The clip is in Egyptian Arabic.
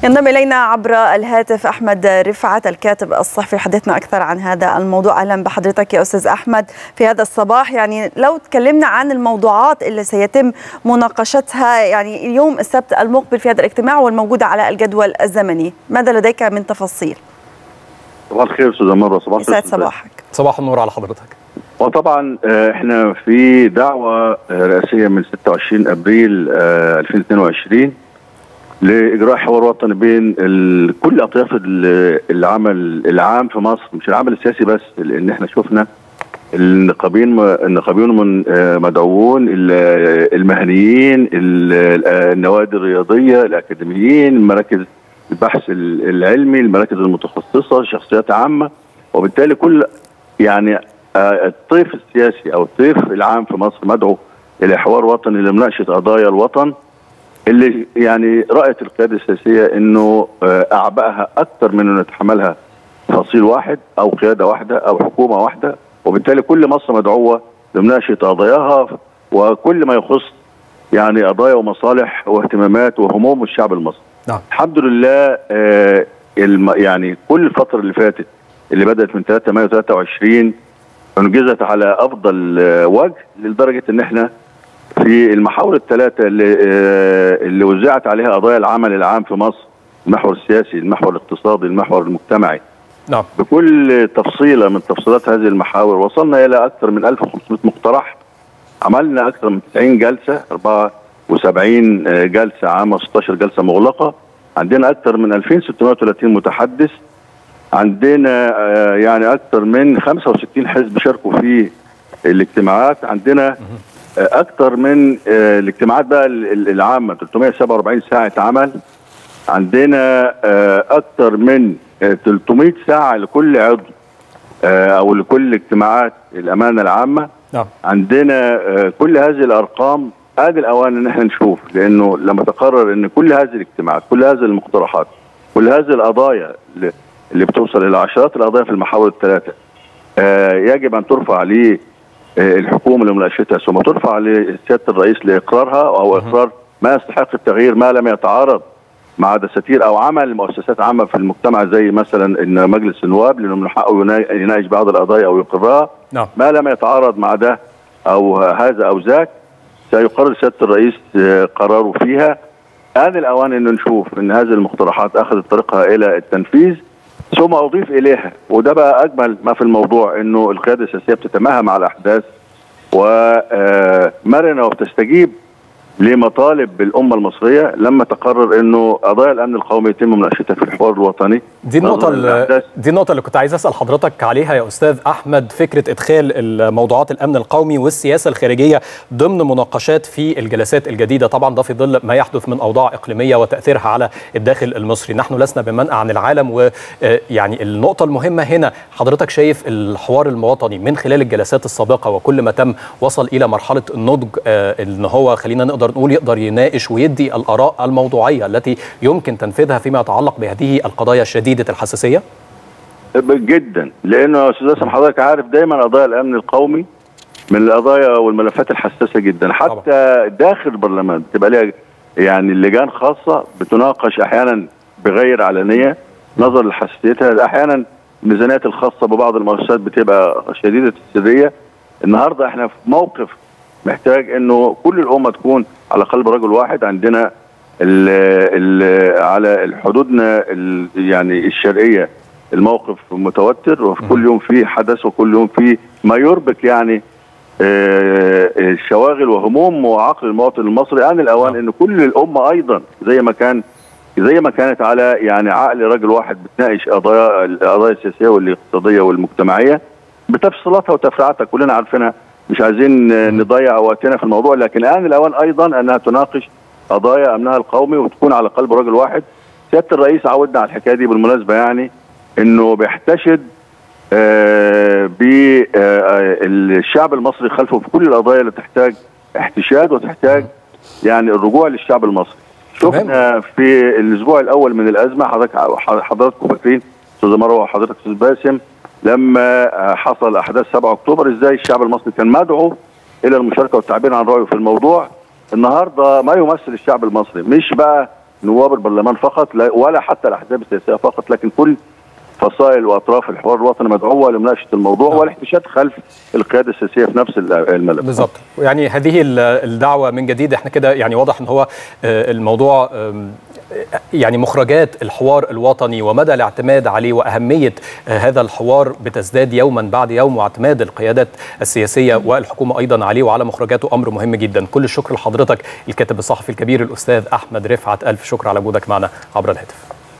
ينضم الينا عبر الهاتف احمد رفعت الكاتب الصحفي حدثنا اكثر عن هذا الموضوع اهلا بحضرتك يا استاذ احمد في هذا الصباح يعني لو تكلمنا عن الموضوعات اللي سيتم مناقشتها يعني اليوم السبت المقبل في هذا الاجتماع والموجوده على الجدول الزمني ماذا لديك من تفاصيل صباح الخير استاذه مره صباح الخير يسعد صباحك صباح النور على حضرتك وطبعا احنا في دعوه رئاسيه من 26 ابريل 2022 لاجراء حوار وطني بين كل اطياف العمل العام في مصر مش العمل السياسي بس لان احنا شفنا النقابين النقابيون من مدعوون المهنيين النوادي الرياضيه الاكاديميين مراكز البحث العلمي المراكز المتخصصه شخصيات عامه وبالتالي كل يعني الطيف السياسي او الطيف العام في مصر مدعو الى حوار وطني لمناقشه قضايا الوطن اللي يعني رأت القيادة السياسية انه اعبائها اكثر من انه يتحملها فصيل واحد او قيادة واحدة او حكومة واحدة وبالتالي كل مصر مدعوة لمناقشة قضاياها وكل ما يخص يعني قضايا ومصالح واهتمامات وهموم الشعب المصري. نعم. الحمد لله آه يعني كل الفترة اللي فاتت اللي بدأت من 3 مايو 23 انجزت على افضل آه وجه لدرجة ان احنا في المحاور الثلاثة اللي, اللي وزعت عليها قضايا العمل العام في مصر المحور السياسي المحور الاقتصادي المحور المجتمعي نعم بكل تفصيلة من تفصيلات هذه المحاور وصلنا إلى أكثر من 1500 مقترح عملنا أكثر من 90 جلسة 74 جلسة عامة 16 جلسة مغلقة عندنا أكثر من 2630 متحدث عندنا يعني أكثر من 65 حزب شاركوا في الاجتماعات عندنا اكثر من الاجتماعات بقى العامه 347 ساعه عمل عندنا اكثر من 300 ساعه لكل عضو او لكل اجتماعات الامانه العامه نعم. عندنا كل هذه الارقام ادي الاوان ان احنا نشوف لانه لما تقرر ان كل هذه الاجتماعات كل هذه المقترحات كل هذه القضايا اللي بتوصل الى عشرات القضايا في المحاور الثلاثه يجب ان ترفع ليه الحكومه لمناقشتها ثم ترفع لسياده الرئيس لاقرارها او اقرار ما يستحق التغيير ما لم يتعارض مع دساتير او عمل مؤسسات عامه في المجتمع زي مثلا ان مجلس النواب لانه من حقه يناقش بعض القضايا او يقرها نعم. ما لم يتعارض مع ده او هذا او ذاك سيقرر سياده الرئيس قراره فيها آن الأوان أن نشوف أن هذه المقترحات أخذت طريقها إلى التنفيذ ثم أضيف إليها وده بقى أجمل ما في الموضوع أنه القيادة السياسية بتتماهى مع الأحداث ومرنة وبتستجيب لمطالب الأمة المصرية لما تقرر أنه قضايا الأمن القومي يتم مناقشتها في الحوار الوطني دي النقطة دي النقطة اللي كنت عايز أسأل حضرتك عليها يا أستاذ أحمد فكرة إدخال موضوعات الأمن القومي والسياسة الخارجية ضمن مناقشات في الجلسات الجديدة طبعا ده في ظل ما يحدث من أوضاع إقليمية وتأثيرها على الداخل المصري نحن لسنا بمنأى عن العالم ويعني النقطة المهمة هنا حضرتك شايف الحوار الوطني من خلال الجلسات السابقة وكل ما تم وصل إلى مرحلة النضج إن هو خلينا نقدر نقول يقدر يناقش ويدي الآراء الموضوعية التي يمكن تنفيذها فيما يتعلق بهذه القضايا الشديدة الحساسية؟ جدا لانه يا استاذ اسم حضرتك عارف دايما قضايا الامن القومي من القضايا والملفات الحساسه جدا حتى طبعا. داخل البرلمان تبقى ليها يعني لجان خاصه بتناقش احيانا بغير علنيه نظرا لحساسيتها احيانا الميزانيات الخاصه ببعض المؤسسات بتبقى شديده السريه النهارده احنا في موقف محتاج انه كل الامه تكون على قلب رجل واحد عندنا ال ال على حدودنا يعني الشرقيه الموقف متوتر وفي كل يوم في حدث وكل يوم في ما يربك يعني الشواغل وهموم وعقل المواطن المصري ان الاوان ان كل الامه ايضا زي ما كان زي ما كانت على يعني عقل رجل واحد بتناقش قضايا القضايا السياسيه والاقتصاديه والمجتمعيه بتفصيلاتها وتفريعاتها كلنا عارفينها مش عايزين نضيع وقتنا في الموضوع لكن الان الاوان ايضا انها تناقش قضايا امنها القومي وتكون على قلب رجل واحد سياده الرئيس عودنا على الحكايه دي بالمناسبه يعني انه بيحتشد آه بالشعب المصري خلفه في كل القضايا اللي تحتاج احتشاد وتحتاج يعني الرجوع للشعب المصري شفنا في الاسبوع الاول من الازمه حضرتك حضراتكم فاكرين استاذ مروه وحضرتك استاذ باسم لما حصل احداث 7 اكتوبر ازاي الشعب المصري كان مدعو الى المشاركه والتعبير عن رايه في الموضوع النهارده ما يمثل الشعب المصري مش بقى نواب البرلمان فقط ولا حتى الاحزاب السياسيه فقط لكن كل فصائل واطراف الحوار الوطني مدعوه لمناقشه الموضوع نعم. والاحتشاد خلف القياده السياسيه في نفس الملف. بالظبط يعني هذه الدعوه من جديد احنا كده يعني واضح ان هو الموضوع يعني مخرجات الحوار الوطني ومدى الاعتماد عليه واهميه هذا الحوار بتزداد يوما بعد يوم واعتماد القيادات السياسيه والحكومه ايضا عليه وعلى مخرجاته امر مهم جدا كل الشكر لحضرتك الكاتب الصحفي الكبير الاستاذ احمد رفعت الف شكر على وجودك معنا عبر الهاتف